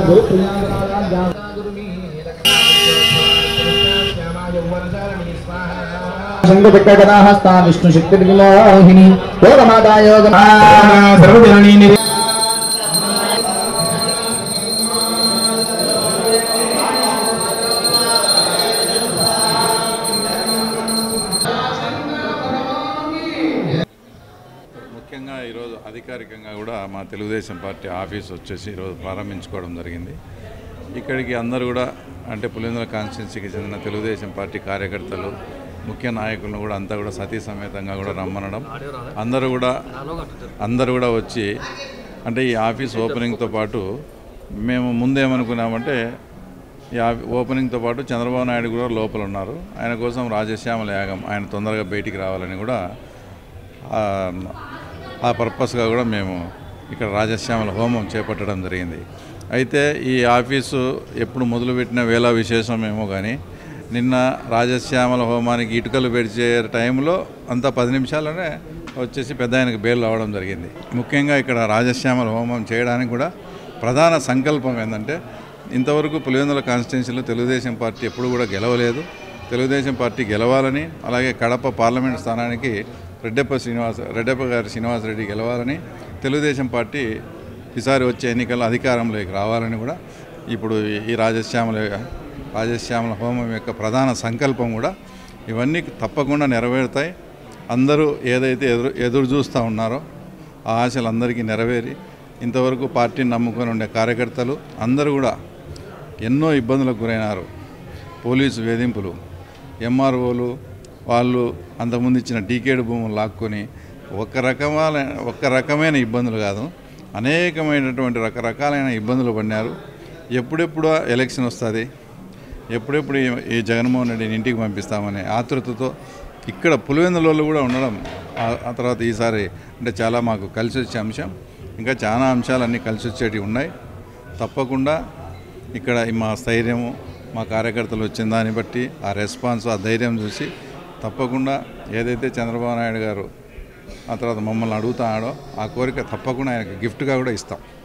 శంఖచక్రగదాహస్తా విష్ణు శక్తి విమోహిని యోగమాతా యోగ సర్వజననీ ముఖ్యంగా ఈరోజు అధికారికంగా కూడా మా తెలుగుదేశం పార్టీ ఆఫీస్ వచ్చేసి ఈరోజు ప్రారంభించుకోవడం జరిగింది ఇక్కడికి అందరూ కూడా అంటే పులివెందుల కాన్స్టిట్యున్సీకి చెందిన తెలుగుదేశం పార్టీ కార్యకర్తలు ముఖ్య నాయకులను కూడా అంతా కూడా సతీ సమేతంగా కూడా రమ్మనడం అందరూ కూడా అందరూ కూడా వచ్చి అంటే ఈ ఆఫీస్ ఓపెనింగ్తో పాటు మేము ముందేమనుకున్నామంటే ఈ ఆఫీ- ఓపెనింగ్తో పాటు చంద్రబాబు నాయుడు కూడా లోపల ఉన్నారు ఆయన కోసం రాజశ్యామల యాగం ఆయన తొందరగా బయటికి రావాలని కూడా ఆ, ఆ పర్పస్గా కూడా మేము ఇక్కడ రాజశ్యామల హోమం చేపట్టడం జరిగింది అయితే ఈ ఆఫీసు ఎప్పుడు మొదలుపెట్టిన వేళ విశేషమేమో కానీ నిన్న రాజశ్యామల హోమానికి ఇటుకలు పెడిచే టైంలో అంతా పది నిమిషాల్లోనే వచ్చేసి పెద్ద ఆయనకు బేలు రావడం జరిగింది ముఖ్యంగా ఇక్కడ రాజశ్యామల హోమం చేయడానికి కూడా ప్రధాన సంకల్పం ఏంటంటే ఇంతవరకు పులివెందుల కాన్స్టిట్యున్సీలో తెలుగుదేశం పార్టీ ఎప్పుడు కూడా గెలవలేదు తెలుగుదేశం పార్టీ గెలవాలని అలాగే కడప పార్లమెంట్ స్థానానికి రెడ్డప్ప శ్రీనివాస రెడ్డప్ప గారి శ్రీనివాసరెడ్డి గెలవాలని తెలుగుదేశం పార్టీ ఈసారి వచ్చే ఎన్నికల్లో అధికారంలోకి రావాలని కూడా ఇప్పుడు ఈ రాజశ్యామల రాజశ్యామల హోమం యొక్క ప్రధాన సంకల్పం కూడా ఇవన్నీ తప్పకుండా నెరవేరుతాయి అందరూ ఏదైతే ఎదురు ఎదురు చూస్తూ ఉన్నారో ఆ ఆశలు అందరికీ నెరవేరి ఇంతవరకు పార్టీని నమ్ముకొని ఉండే కార్యకర్తలు అందరూ కూడా ఎన్నో ఇబ్బందులకు గురైనారు పోలీసు వేధింపులు ఎంఆర్ఓలు వాళ్ళు అంతకుముందు ఇచ్చిన టీకేడ్ భూములు లాక్కొని ఒక రకమైన ఒక రకమైన ఇబ్బందులు కాదు అనేకమైనటువంటి రకరకాలైన ఇబ్బందులు పడినారు ఎప్పుడెప్పుడు ఎలక్షన్ వస్తుంది ఎప్పుడెప్పుడు ఈ- ఈ జగన్మోహన్ రెడ్డిని ఇంటికి పంపిస్తామనే ఆతృతతో ఇక్కడ పులివెందులలో కూడా ఉండడం ఆ- ఆ తర్వాత ఈసారి అంటే చాలా మాకు కలిసి వచ్చే అంశం ఇంకా చాలా అంశాలన్నీ కలిసి వచ్చేటివి ఉన్నాయి తప్పకుండా ఇక్కడ ఈ మా స్థైర్యము మా కార్యకర్తలు వచ్చిన దాన్ని బట్టి ఆ రెస్పాన్స్ ఆ ధైర్యం చూసి తప్పకుండా ఏదైతే చంద్రబాబు నాయుడు గారు ఆ తర్వాత మమ్మల్ని అడుగుతాడో ఆ కోరిక తప్పకుండా ఆయనకు గిఫ్ట్గా కూడా ఇస్తాం